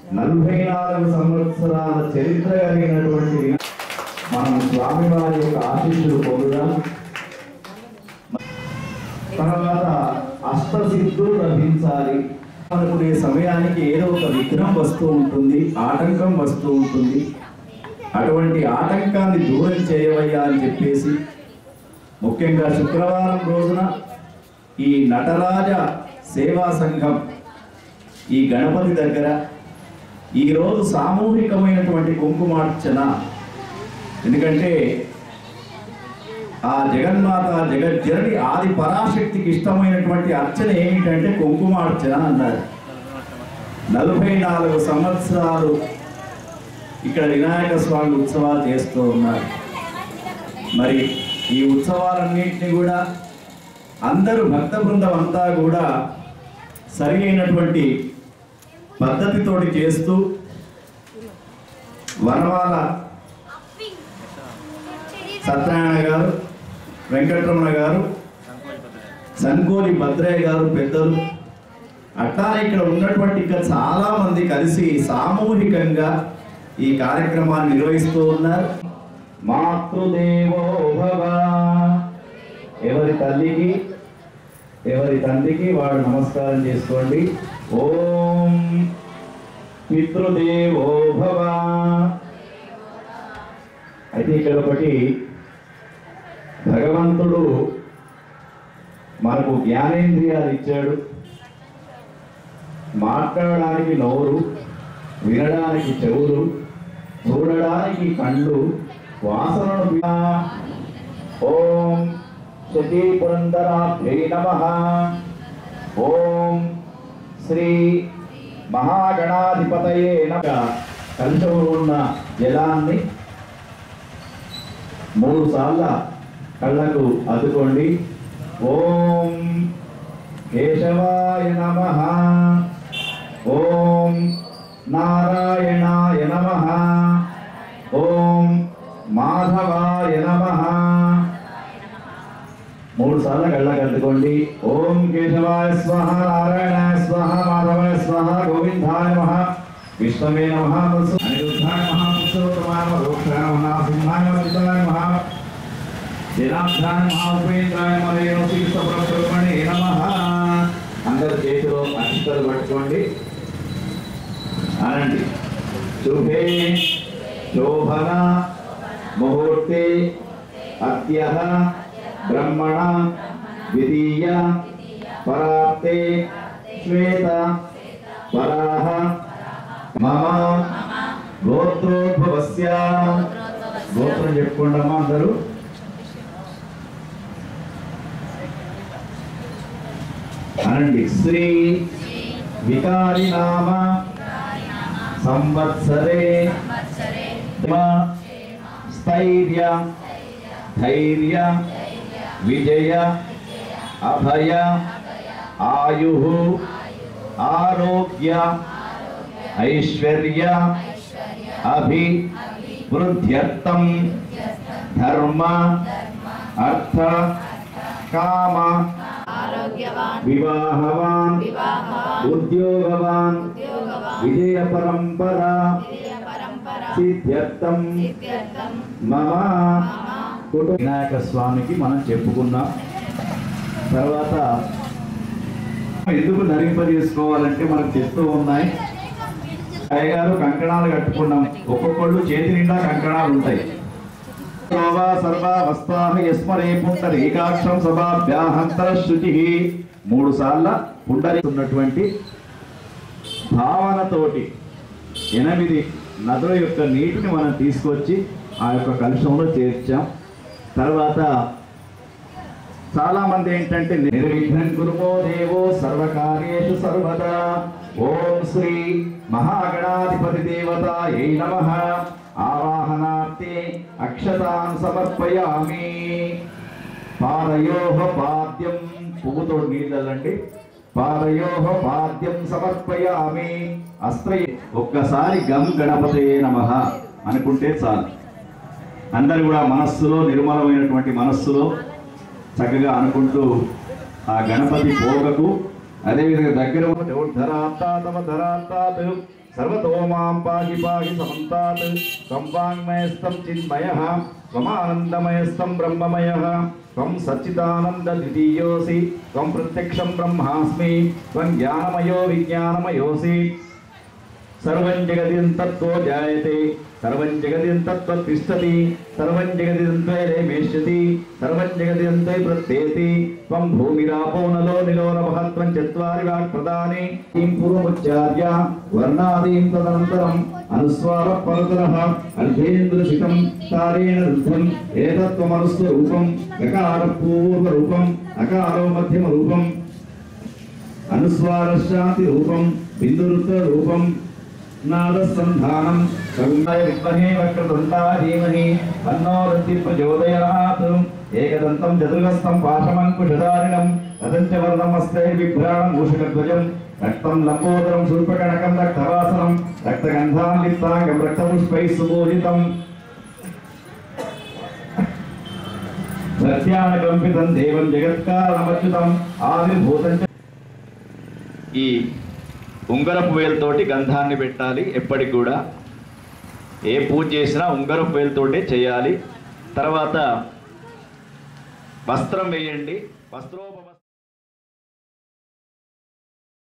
నలభై నాలుగు సంవత్సరాల చరిత్ర కలిగినటువంటి వినా- మనం స్వామివారి యొక్క ఆశీస్సులు పొందుదాం తర్వాత అష్టసిద్ధులు లభించాలి అనుకునే సమయానికి ఏదో ఒక విఘ్నం వస్తూ ఉంటుంది ఆటంకం వస్తూ ఉంటుంది అటువంటి ఆటంకాన్ని దూరం చేయవయ్యా అని చెప్పేసి ముఖ్యంగా శుక్రవారం రోజున ఈ నటరాజ సేవా సంఘం ఈ గణపతి దగ్గర ఈరోజు సామూహికమైనటువంటి కుంకుమార్చన ఎందుకంటే ఆ జగన్మాత జగజ్జనని ఆది పరాశక్తికి ఇష్టమైనటువంటి అర్చన ఏమిటంటే కుంకుమార్చన అన్నారు నలభై నాలుగు సంవత్సరాలు ఇక్కడ వినాయక స్వామి ఉత్సవాలు చేస్తూ ఉన్నారు మరి ఈ ఉత్సవాలన్నింటినీ కూడా అందరూ భక్త బృందం అంతా కూడా సరి అయినటువంటి పద్ధతితోటి చేస్తూ వనవాల సత్యనారాయణ గారు వెంకటరమణ గారు సంకోలి భద్రయ్య గారు పెద్దలు అట్లానే ఇక్కడ ఉన్నటువంటి ఇంకా చాలా మంది కలిసి సామూహికంగా ఈ కార్యక్రమాన్ని నిర్వహిస్తూ ఉన్నారు మాతృదేవో భవ ఎవరి తల్లికి ఎవరి తండ్రికి వాడు నమస్కారం చేసుకోండి ఓం పితృదేవో భవ అయితే ఇక్కడ ఒకటి భగవంతుడు మనకు జ్ఞానేంద్రియాలు ఇచ్చాడు మాట్లాడడానికి నోరు వినడానికి చెవులు చూడడానికి కళ్ళు వాసనను పి- ఓం శచీ పురందరాభ్యై నమ ఓం శ్రీ మహాగణాధిపతయే నమ కలిసంలో ఉన్న జలాన్ని మూడు సార్ల కళ్ళకు అద్దుకోండి ఓం కేశవాయ నమ ఓం నారాయణాయ నమ ఓం మాధవాయ నమ మూడు సార్లు కళ్ళకు అద్దుకోండి ఓం కేశవాయ స్వహ నారాయణాయ స్వహ మాధవాయ స్వహ గోవిందాయ నమ విష్ణవే నమ అనిరుద్ధాయ నమ పురుషోత్తమాయ నమ రోక్షాయ నమ సింహాయ నమ చిత్తాయ నమ జనార్దనాయ నమ ఉపేంద్రాయ నమ రేణు సుబ్రహ్మణ్యే నమ అందరు చేతిలో అక్షతలు పట్టుకోండి అనండి శుభే శోభన ముహూర్తే అద్య బ్రహ్మణ ద్వితీయ పరాప్తే శ్వేత పరాహ మమ గోత్రోద్భవస్య గోత్రం చెప్పుకోండమ్మా అందరూ అనండి శ్రీ వికారి నామ సంవత్సరే స్థైర్య ధైర్య విజయ అభయ ఆయు ఆరోగ్య ఐశ్వర్య అభి వృద్ధ్యర్థం ధర్మ అర్థ కామ ఆరోగ్యవాన్ వివాహవాన్ వివాహవాన్ ఉద్యోగవాన్ ఉద్యోగవాన్ విజయ పరంపర విజయ పరంపర సిద్ధ్యర్థం సిద్ధ్యర్థం మమ మమ కుటుంబ వినాయక స్వామికి మనం చెప్పుకున్నాం తర్వాత ఎందుకు నరింపజేసుకోవాలంటే మనకు చెప్తూ ఉన్నాయి అయ్యగారు కంకణాలు కట్టుకున్నాం ఒక్కొక్కళ్ళు చేతి నిండా కంకణాలు ఉంటాయి సర్వా సర్వా వస్తాహ యస్మరే పుండరీకాక్షం సభాభ్యాహంతర శుచి మూడు సార్ల పుండరి ఉన్నటువంటి భావనతోటి ఎనిమిది నదుల యొక్క నీటిని మనం తీసుకొచ్చి ఆ యొక్క కలుషంలో చేర్చాం తర్వాత చాలా మంది ఏంటంటే నిర్విఘ్నం కురుమో దేవో సర్వకార్యేషు సర్వదా ఓం శ్రీ మహాగణాధిపతి దేవత ఏ నమ ఆవాహనార్థే అక్షతాన్ సమర్పయామి పాదయోహ పాద్యం పువ్వుతో నీళ్ళండి పాదయోహ పాద్యం సమర్పయామి అస్త్రయ ఒక్కసారి గం గణపతయే నమ అనుకుంటే చాలు అందరు కూడా మనస్సులో నిర్మలమైనటువంటి మనస్సులో చక్కగా అనుకుంటూ ఆ గణపతి పోగకు అదేవిధంగా దగ్గర ఉన్న ధరాంతాతమ ధరాంతాత్ సర్వతో మాం పాహి పాహి సమంతాత్ త్వం వాङ्మయస్తం చిన్మయః త్వమానందమయస్తం బ్రహ్మమయః త్వం సచ్చిదానంద ద్వితీయోసి త్వం ప్రత్యక్షం బ్రహ్మాస్మి త్వం జ్ఞానమయో విజ్ఞానమయోసి సర్వం జగదిం తత్వో జాయతే సర్వం జగదిం తత్వతిష్టతి సర్వం జగదిం త్వైరేమేష్యతి సర్వం జగదిం త్వై ప్రత్యేతి త్వం భూమిరాపో నలో నిలో నభః త్వం చత్వారి వాక్ ప్రదాని ఈం పూర్వముచ్చార్య వర్ణాదీం తదనంతరం అనుస్వార పరతరః అర్ధేంద్రశితం తారేణ రుద్ధం ఏతత్వమనుస్వ రూపం గకార పూర్వ రూపం అకారో మధ్యమ రూపం అనుస్వారశాంతి రూపం బిందురుత్వ రూపం నాదసంధానం సగుణాయ విద్మహే వక్రతుండా ధీమహి తన్నో రుచి ప్రచోదయాత్ ఏకదంతం చతుర్గస్తం పాశమంకుశధారిణం రతంచ వర్ణమస్తే బిభ్రాణం మూషకధ్వజం రక్తం లంబోదరం శూర్పకణకం రక్తవాసనం రక్తగంధాన్ లిప్తాంగం రక్తపుష్పైः సుపూజితం సత్యానకంపితం దేవం జగత్కారణమచ్యుతం ఆవిర్భూతం చ ఈ ఉంగరపు వేలుతోటి గంధాన్ని పెట్టాలి ఎప్పటికి కూడా ఏ పూజ చేసినా ఉంగరపు వేలుతోటే చేయాలి తర్వాత వస్త్రం వేయండి వస్త్రోప